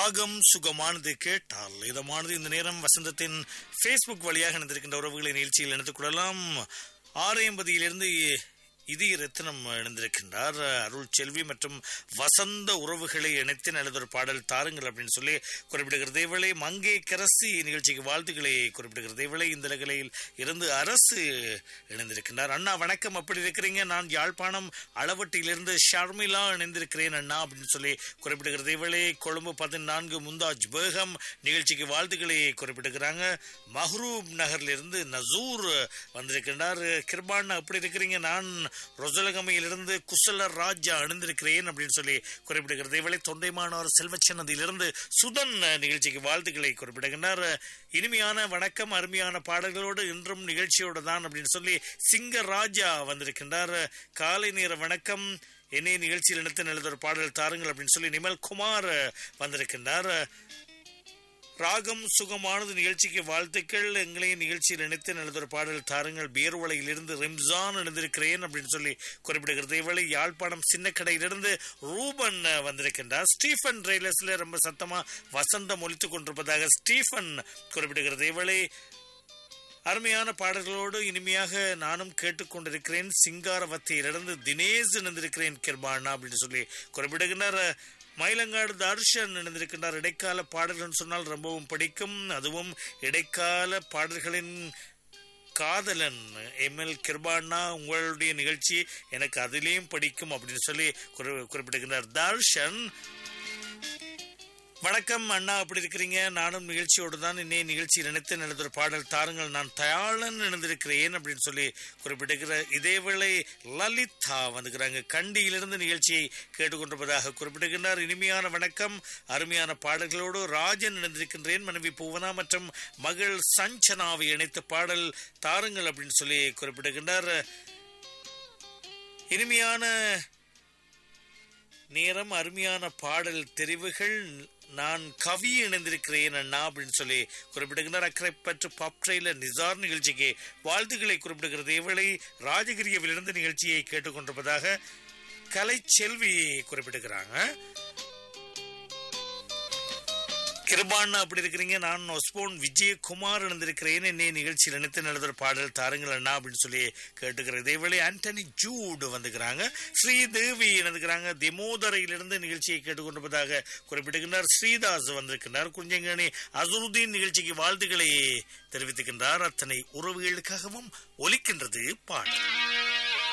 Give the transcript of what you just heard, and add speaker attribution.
Speaker 1: ராகம் சுகமானது கேட்டால் இதமானது இந்த நேரம் வசந்தத்தின் ஃபேஸ்புக் வழியாக இணைந்திருக்கின்ற உறவுகளை நிகழ்ச்சியில் இணைத்துக் கொள்ளலாம் ஆறு எண்பதியிலிருந்து இது ரத்தினம் இணைந்திருக்கின்றார் அருள் செல்வி மற்றும் வசந்த உறவுகளை இணைத்து நல்லதொரு பாடல் தாருங்கள் அப்படின்னு சொல்லி குறிப்பிடுகிறது இவளை மங்கை கரசி நிகழ்ச்சிக்கு வாழ்த்துக்களை குறிப்பிடுகிறது இவளை இந்த நிலையில் இருந்து அரசு இணைந்திருக்கின்றார் அண்ணா வணக்கம் அப்படி இருக்கிறீங்க நான் யாழ்ப்பாணம் அளவட்டியிலிருந்து ஷர்மிளா இணைந்திருக்கிறேன் அண்ணா அப்படின்னு சொல்லி குறிப்பிடுகிறது இவளை கொழும்பு பதினான்கு முந்தாஜ் பேகம் நிகழ்ச்சிக்கு வாழ்த்துக்களை குறிப்பிடுகிறாங்க மஹ்ரூப் நகரிலிருந்து நசூர் வந்திருக்கின்றார் கிருபான் அப்படி இருக்கிறீங்க நான் ரொசலகமையிலிருந்து குசல ராஜா அணிந்திருக்கிறேன் அப்படின்னு சொல்லி குறிப்பிடுகிறது இவளை தொண்டைமானவர் செல்வச்சன்னதியிலிருந்து சுதன் நிகழ்ச்சிக்கு வாழ்த்துக்களை குறிப்பிடுகின்றார் இனிமையான வணக்கம் அருமையான பாடல்களோடு இன்றும் நிகழ்ச்சியோடு தான் அப்படின்னு சொல்லி சிங்க ராஜா வந்திருக்கின்றார் காலை நேர வணக்கம் என்னை நிகழ்ச்சியில் இணைத்து நல்லதொரு பாடல் தாருங்கள் அப்படின்னு சொல்லி நிமல் குமார் வந்திருக்கின்றார் ராகம் சுகமானது நிகழ்ச்சிக்கு வாழ்த்துக்கள் எங்களையும் நிகழ்ச்சியில் நினைத்து நல்லதொரு பாடல் தாருங்கள் பேர்வளையிலிருந்து ரிம்சான் இணைந்திருக்கிறேன் அப்படின்னு சொல்லி குறிப்பிடுகிறது இவளை யாழ்ப்பாணம் சின்ன கடையிலிருந்து ரூபன் வந்திருக்கின்றார் ஸ்டீஃபன் ரயிலர்ஸ்ல ரொம்ப சத்தமா வசந்தம் ஒலித்துக் கொண்டிருப்பதாக ஸ்டீஃபன் குறிப்பிடுகிறது இவளை அருமையான பாடல்களோடு இனிமையாக நானும் கேட்டுக்கொண்டிருக்கிறேன் சிங்காரவத்தியிலிருந்து தினேஷ் இணைந்திருக்கிறேன் கிருபானா அப்படின்னு சொல்லி குறிப்பிடுகின்றார் மயிலங்காடு தர்ஷன் இணைந்திருக்கின்றார் இடைக்கால பாடல்கள் சொன்னால் ரொம்பவும் பிடிக்கும் அதுவும் இடைக்கால பாடல்களின் காதலன் எம்எல் கிருபானா உங்களுடைய நிகழ்ச்சி எனக்கு அதிலேயும் பிடிக்கும் அப்படின்னு சொல்லி குறிப்பிடுகின்றார் தர்ஷன் வணக்கம் அண்ணா அப்படி இருக்கிறீங்க நானும் நிகழ்ச்சியோடு தான் இன்னே நிகழ்ச்சியில் நினைத்து நடந்த பாடல் தாருங்கள் நான் தயாளன் இணைந்திருக்கிறேன் அப்படின்னு சொல்லி குறிப்பிட்டிருக்கிற இதேவேளை லலிதா வந்துக்கிறாங்க கண்டியிலிருந்து நிகழ்ச்சியை கேட்டுக்கொண்டிருப்பதாக குறிப்பிடுகின்றார் இனிமையான வணக்கம் அருமையான பாடல்களோடு ராஜன் இணைந்திருக்கின்றேன் மனைவி பூவனா மற்றும் மகள் சஞ்சனாவை இணைத்த பாடல் தாருங்கள் அப்படின்னு சொல்லி குறிப்பிடுகின்றார் இனிமையான நேரம் அருமையான பாடல் தெரிவுகள் நான் கவி இணைந்திருக்கிறேன் அண்ணா அப்படின்னு சொல்லி குறிப்பிடுகின்றார் அக்கறைப்பற்று பப்ட்ரைல நிசார் நிகழ்ச்சிக்கு வாழ்த்துக்களை குறிப்பிடுகிறது இவளை ராஜகிரியவிலிருந்து நிகழ்ச்சியை கேட்டுக்கொண்டிருப்பதாக கலை செல்வி குறிப்பிடுகிறாங்க கிருபான் அப்படி இருக்கிறீங்க நான் ஒஸ்போன் விஜயகுமார் இணைந்திருக்கிறேன் என்னை நிகழ்ச்சியில் நினைத்து நடந்த பாடல் தாருங்கள் அண்ணா அப்படின்னு சொல்லி கேட்டுக்கிறேன் இதேவேளை ஆண்டனி ஜூடு வந்துக்கிறாங்க ஸ்ரீதேவி இணைந்துக்கிறாங்க திமோதரையிலிருந்து நிகழ்ச்சியை கேட்டுக்கொண்டிருப்பதாக குறிப்பிடுகின்றார் ஸ்ரீதாஸ் வந்திருக்கின்றார் குஞ்சங்கணி அசுருதீன் நிகழ்ச்சிக்கு வாழ்த்துக்களை தெரிவித்துக்கின்றார் அத்தனை உறவுகளுக்காகவும் ஒலிக்கின்றது பாடல்